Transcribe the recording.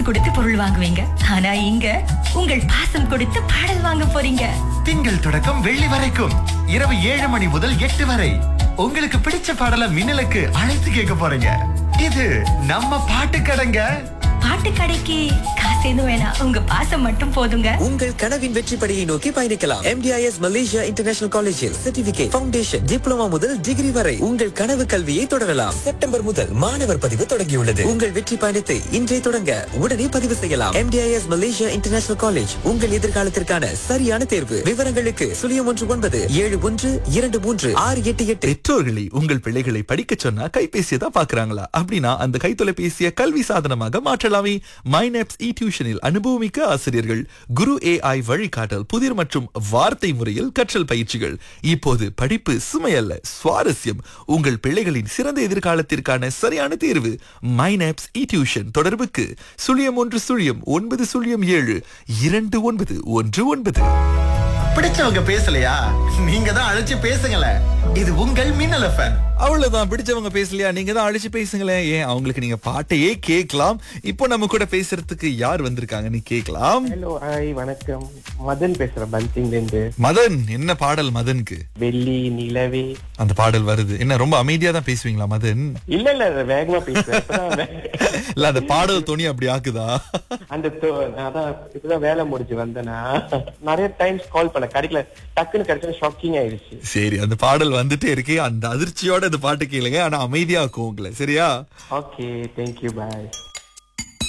கொடுத்து பொருள் வாங்குவீங்க ஆனா இங்க உங்கள் பாசம் கொடுத்து பாடல் வாங்க போறீங்க திங்கள் தொடக்கம் வெள்ளி வரைக்கும் இரவு ஏழு மணி முதல் எட்டு வரை உங்களுக்கு பிடிச்ச பாடல மின்னலுக்கு அழைத்து கேட்க போறீங்க இது நம்ம பாட்டு கடைங்க பாட்டு கடைக்கு காசு எதுவும் வேணாம் உங்க பாசம் மட்டும் போதுங்க உங்கள் கனவின் வெற்றி படியை நோக்கி பயணிக்கலாம் எம்டிஐஎஸ் மலேசியா இன்டர்நேஷனல் காலேஜில் சர்டிபிகேட் ஃபவுண்டேஷன் டிப்ளமா முதல் டிகிரி வரை உங்கள் கனவு கல்வியை தொடரலாம் செப்டம்பர் முதல் மாணவர் பதிவு தொடங்கியுள்ளது உங்கள் வெற்றி பயணத்தை இன்றே தொடங்க உடனே பதிவு செய்யலாம் எம்டிஐஎஸ் மலேசியா இன்டர்நேஷனல் காலேஜ் உங்கள் எதிர்காலத்திற்கான சரியான தேர்வு விவரங்களுக்கு சுழியம் ஒன்று ஒன்பது ஏழு ஒன்று இரண்டு மூன்று ஆறு எட்டு எட்டு பெற்றோர்களை உங்கள் பிள்ளைகளை படிக்க சொன்னா கைபேசியை தான் பாக்குறாங்களா அப்படின்னா அந்த கைத்தொலைபேசியை கல்வி சாதனமாக மாற்றலாமே மைனப்ஸ் இ டியூஷனில் அனுபவமிக்க ஆசிரியர்கள் குரு ஏஐ வழிகாட்டல் புதிர் மற்றும் வார்த்தை முறையில் கற்றல் பயிற்சிகள் இப்போது படிப்பு சுமையல்ல சுவாரஸ்யம் உங்கள் பிள்ளைகளின் சிறந்த எதிர்காலத்திற்கான சரியான தேர்வு மைனப்ஸ் இ டியூஷன் தொடர்புக்கு சுழியம் ஒன்று சுழியம் ஒன்பது சுழியம் ஏழு இரண்டு ஒன்பது ஒன்று ஒன்பது பிடிச்சவங்க பேசலையா நீங்க தான் அழைச்சு பேசுங்களேன் இது உங்கள் மின்னல் எஃப்எம் அவ்வளவுதான் பிடிச்சவங்க பேசலையா நீங்க தான் அழிச்சு பேசுங்களேன் ஏன் அவங்களுக்கு நீங்க பாட்டையே கேட்கலாம் இப்போ நம்ம கூட பேசுறதுக்கு யார் வந்திருக்காங்கன்னு கேட்கலாம் ஹலோ ஹாய் வணக்கம் மதன் பேசுறேன் பந்திங்ல இருந்து மதன் என்ன பாடல் மதனுக்கு வெள்ளி நிலவே அந்த பாடல் வருது என்ன ரொம்ப அமைதியா தான் பேசுவீங்களா மதன் இல்ல இல்ல வேகமா பேசுறேன் இப்பதான் வே- இல்ல அந்த பாடல் துணி அப்படி ஆக்குதா அந்த தோ- அதான் இப்பதான் வேலை முடிஞ்சு வந்தேனா நிறைய டைம்ஸ் கால் பண்ண கிடைக்கல டக்குன்னு கிடைச்சா ஷாக்கிங் ஆயிடுச்சு சரி அந்த பாடல் வந்துட்டே இருக்கு அந்த அதிர்ச்சியோட அந்த பாட்டு கேளுங்க ஆனா அமைதியா இருக்கும் உங்களை சரியா ஓகே தேங்க்யூ பாய்